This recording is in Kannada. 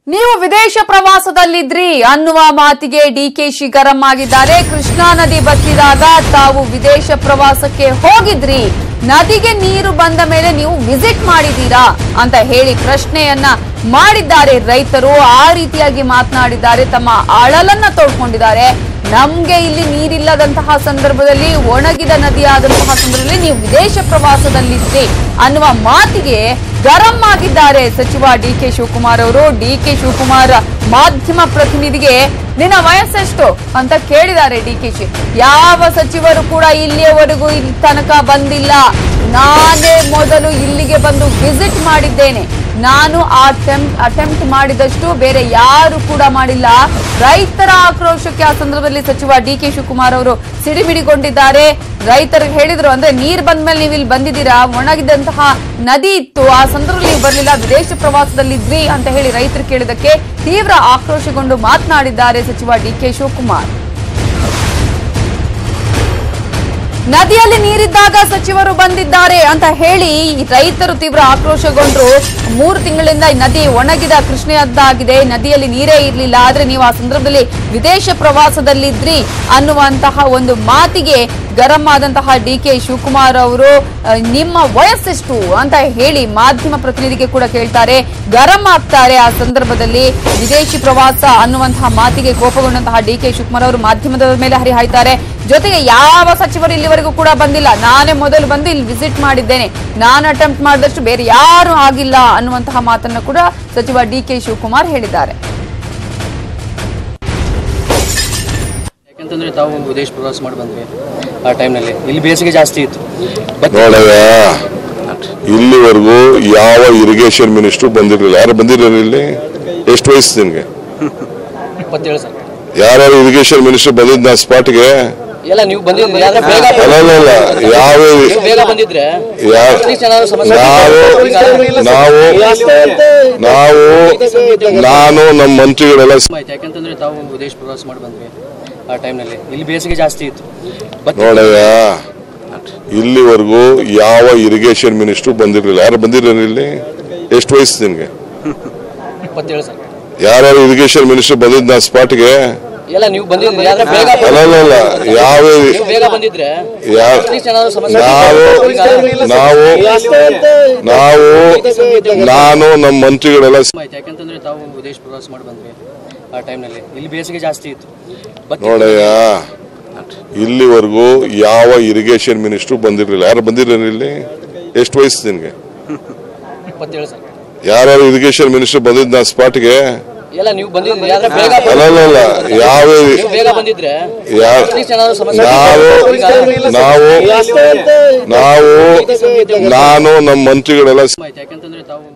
ನೀವು ವಿದೇಶ ಪ್ರವಾಸದಲ್ಲಿದ್ರಿ ಅನ್ನುವ ಮಾತಿಗೆ ಡಿಕೆಶಿ ಗರಂ ಆಗಿದ್ದಾರೆ ಕೃಷ್ಣಾ ನದಿ ಬತ್ತಿದಾಗ ತಾವು ವಿದೇಶ ಪ್ರವಾಸಕ್ಕೆ ಹೋಗಿದ್ರಿ ನದಿಗೆ ನೀರು ಬಂದ ಮೇಲೆ ನೀವು ವಿಸಿಟ್ ಮಾಡಿದೀರಾ ಅಂತ ಹೇಳಿ ಪ್ರಶ್ನೆಯನ್ನ ಮಾಡಿದ್ದಾರೆ ರೈತರು ಆ ರೀತಿಯಾಗಿ ಮಾತನಾಡಿದ್ದಾರೆ ತಮ್ಮ ಅಳಲನ್ನ ತೋಡ್ಕೊಂಡಿದ್ದಾರೆ ನಮ್ಗೆ ಇಲ್ಲಿ ನೀರಿಲ್ಲದಂತಹ ಸಂದರ್ಭದಲ್ಲಿ ಒಣಗಿದ ನದಿಯಾದಂತಹ ಸಂದರ್ಭದಲ್ಲಿ ನೀವು ವಿದೇಶ ಪ್ರವಾಸದಲ್ಲಿದ್ರಿ ಅನ್ನುವ ಮಾತಿಗೆ ಗರಂ ಆಗಿದ್ದಾರೆ ಸಚಿವ ಡಿ ಕೆ ಶಿವಕುಮಾರ್ ಅವರು ಡಿ ಕೆ ಶಿವಕುಮಾರ್ ಮಾಧ್ಯಮ ಪ್ರತಿನಿಧಿಗೆ ನಿನ್ನ ವಯಸ್ಸೆಷ್ಟು ಅಂತ ಕೇಳಿದ್ದಾರೆ ಡಿ ಕೆ ಶಿ ಯಾವ ಸಚಿವರು ಕೂಡ ಇಲ್ಲಿಯವರೆಗೂ ಇಲ್ಲಿ ತನಕ ಬಂದಿಲ್ಲ ನಾನೇ ಮೊದಲು ಇಲ್ಲಿಗೆ ಬಂದು ವಿಸಿಟ್ ಮಾಡಿದ್ದೇನೆ ನಾನು ಆ ಅಟೆಂಪ್ಟ್ ಮಾಡಿದಷ್ಟು ಬೇರೆ ಯಾರು ಕೂಡ ಮಾಡಿಲ್ಲ ರೈತರ ಆಕ್ರೋಶಕ್ಕೆ ಆ ಸಂದರ್ಭದಲ್ಲಿ ಸಚಿವ ಡಿ ಕೆ ಶಿವಕುಮಾರ್ ಅವರು ಸಿಡಿಮಿಡಿಗೊಂಡಿದ್ದಾರೆ ರೈತರಿಗೆ ಹೇಳಿದ್ರು ಅಂದ್ರೆ ನೀರ್ ಬಂದ್ಮೇಲೆ ನೀವು ಇಲ್ಲಿ ಬಂದಿದ್ದೀರಾ ಒಣಗಿದಂತಹ ನದಿ ಇತ್ತು ಆ ಸಂದರ್ಭದಲ್ಲಿ ನೀವು ಬರ್ಲಿಲ್ಲ ವಿದೇಶ ಪ್ರವಾಸದಲ್ಲಿದ್ರಿ ಅಂತ ಹೇಳಿ ರೈತರು ಕೇಳಿದಕ್ಕೆ ತೀವ್ರ ಆಕ್ರೋಶಗೊಂಡು ಮಾತನಾಡಿದ್ದಾರೆ ಸಚಿವ ಡಿ ಕೆ ಶಿವಕುಮಾರ್ ನದಿಯಲ್ಲಿ ನೀರಿದ್ದಾಗ ಸಚಿವರು ಬಂದಿದ್ದಾರೆ ಅಂತ ಹೇಳಿ ರೈತರು ತೀವ್ರ ಆಕ್ರೋಶಗೊಂಡ್ರು ಮೂರು ತಿಂಗಳಿಂದ ಈ ನದಿ ಒಣಗಿದ ಕೃಷ್ಣೆಯದ್ದಾಗಿದೆ ನದಿಯಲ್ಲಿ ನೀರೇ ಇರಲಿಲ್ಲ ಆದ್ರೆ ನೀವು ಆ ಸಂದರ್ಭದಲ್ಲಿ ವಿದೇಶ ಪ್ರವಾಸದಲ್ಲಿದ್ರಿ ಅನ್ನುವಂತಹ ಒಂದು ಮಾತಿಗೆ ಗರಂ ಆದಂತಹ ಡಿ ಕೆ ಶಿವಕುಮಾರ್ ಅವರು ಆ, ನಿಮ್ಮ ವಯಸ್ಸೆಷ್ಟು ಅಂತ ಹೇಳಿ ಮಾಧ್ಯಮ ಪ್ರತಿನಿಧಿಗೆ ಕೂಡ ಕೇಳ್ತಾರೆ ಗರಂ ಆಗ್ತಾರೆ ಆ ಸಂದರ್ಭದಲ್ಲಿ ವಿದೇಶಿ ಪ್ರವಾಸ ಅನ್ನುವಂತಹ ಮಾತಿಗೆ ಕೋಪಗೊಂಡಂತಹ ಡಿ ಕೆ ಶಿವಕುಮಾರ್ ಅವರು ಮಾಧ್ಯಮದ ಮೇಲೆ ಹರಿಹಾಯ್ತಾರೆ ಜೊತೆಗೆ ಯಾವ ಸಚಿವರು ಇಲ್ಲಿವರೆಗೂ ಕೂಡ ಬಂದಿಲ್ಲ ನಾನೇ ಮೊದಲು ಬಂದು ಇಲ್ಲಿ ವಿಸಿಟ್ ಮಾಡಿದ್ದೇನೆ ನಾನು ಅಟೆಂಪ್ಟ್ ಮಾಡಿದಷ್ಟು ಬೇರೆ ಯಾರು ಆಗಿಲ್ಲ ಅನ್ನುವಂತಹ ಮಾತನ್ನು ಕೂಡ ಸಚಿವ ಡಿ ಕೆ ಶಿವಕುಮಾರ್ ಹೇಳಿದ್ದಾರೆ ಯಾಕಂತಂದ್ರೆ ತಾವು ವಿದೇಶ ಪ್ರವಾಸ ಮಾಡಿ ಬಂದ್ವಿ ಆ ಟೈಮ್ನಲ್ಲಿ ಇಲ್ಲಿ ಬೇಸಿಗೆ ಜಾಸ್ತಿ ಇತ್ತು ಬಟ್ ನೋಡಯ್ಯ ಇಲ್ಲಿವರೆಗೂ ಯಾವ ಇರಿಗೇಷನ್ ಮಿನಿಸ್ಟ್ರು ಬಂದಿರಲಿಲ್ಲ ಯಾರು ಬಂದಿರಲಿಲ್ಲ ಇಲ್ಲಿ ಎಷ್ಟು ವಯಸ್ಸು ನಿನ್ಗೆ ಇಪ್ಪತ್ತೇಳು ಸರ್ ಯಾರ್ಯಾರು ಇರಿಗೇಷನ್ ಮಿನಿಸ್ಟರ್ ಬಂದಿದ್ ನಾ ಸ್ಪಾಟ್ಗೆ ಎಲ್ಲ ನೀವು ಬಂದಿದ್ರಿ ಆದ್ರೆ ಬೇಗ ಅಲ್ಲಲ್ಲ ಯಾವ ನೀವು ಬೇಗ ಬಂದಿದ್ರೆ ಯಾವ ಅಟ್ಲೀಸ್ಟ್ ಏನಾದ್ರು ಸಮಸ್ಯೆ ನಾವು ನಾವು ನಾವು ನಾನು ನಮ್ಮ ಮಂತ್ರಿಗಳೆಲ್ಲ ಆಯ್ತು ಯಾಕಂತಂದ್ರೆ ತಾವು ವಿದೇಶ ಪ್ರವಾಸ ಮಾಡಿ ಬಂದ್ವಿ ಆ ಟೈಮ್ನಲ್ಲಿ ಇಲ್ಲಿ ಬೇಸಿಗೆ ಜಾಸ್ತಿ ಇತ್ತು ಬಟ್ ನೋಡಯ್ಯ ಇಲ್ಲಿವರೆಗೂ ಯಾವ ಇರಿಗೇಷನ್ ಮಿನಿಸ್ಟ್ರು ಬಂದಿರಲಿಲ್ಲ ಯಾರು ಬಂದಿರಲಿಲ್ಲ ಇಲ್ಲಿ ಎಷ್ಟು ವಯಸ್ಸು ನಿನ್ಗೆ ಇಪ್ಪತ್ತೇಳು ಸರ್ ಯಾರ್ಯಾರು ಇರಿಗೇಷನ್ ಮಿನಿಸ್ಟರ್ ಬಂದಿದ್ ನಾ ಸ್ಪಾಟ್ಗೆ ಎಲ್ಲ ನೀವು ಬಂದಿದ್ರಿ ಆದ್ರೆ ಬೇಗ ಅಲ್ಲಲ್ಲ ಯಾವ ನೀವು ಬೇಗ ಬಂದಿದ್ರೆ ಯಾವ ಅಟ್ಲೀಸ್ಟ್ ಏನಾದ್ರು ಸಮಸ್ಯೆ ನಾವು ನಾವು ನಾವು ನಾನು ನಮ್ಮ ಮಂತ್ರಿಗಳೆಲ್ಲ ಆಯ್ತು ಯಾಕಂತಂದ್ರೆ ತಾವು ವಿದೇಶ ಪ್ರವಾಸ ಮಾಡಿ ಬಂದ್ವಿ ಆ ಟೈಮ್ನಲ್ಲಿ ಇಲ್ಲಿ ಬೇಸಿಗೆ ಜಾಸ್ತಿ ಇತ್ತು ಬಟ್ ನೋಡಯ್ಯ ಇಲ್ಲಿವರೆಗೂ ಯಾವ ಇರಿಗೇಷನ್ ಮಿನಿಸ್ಟ್ರು ಬಂದಿರಲಿಲ್ಲ ಯಾರು ಬಂದಿರಲಿಲ್ಲ ಇಲ್ಲಿ ಎಷ್ಟು ವಯಸ್ಸು ನಿನ್ಗೆ ಇಪ್ಪತ್ತೇಳು ಸರ್ ಯಾರ್ಯಾರು ಇರಿಗೇಷನ್ ಮಿನಿಸ್ಟರ್ ಬಂದಿದ್ ನಾ ಸ್ಪಾಟ್ಗೆ ಎಲ್ಲ ನೀವು ಬಂದಿದ್ರಿ ಆದ್ರೆ ಬೇಗ ಅಲ್ಲಲ್ಲ ಯಾವ ನೀವು ಬೇಗ ಬಂದಿದ್ರೆ ಯಾವ ಅಟ್ಲೀಸ್ಟ್ ಏನಾದ್ರು ಸಮಸ್ಯೆ ನಾವು ನಾವು ನಾವು ನಾನು ನಮ್ಮ ಮಂತ್ರಿಗಳೆಲ್ಲ ಆಯ್ತು ಯಾಕಂತಂದ್ರೆ ತಾವು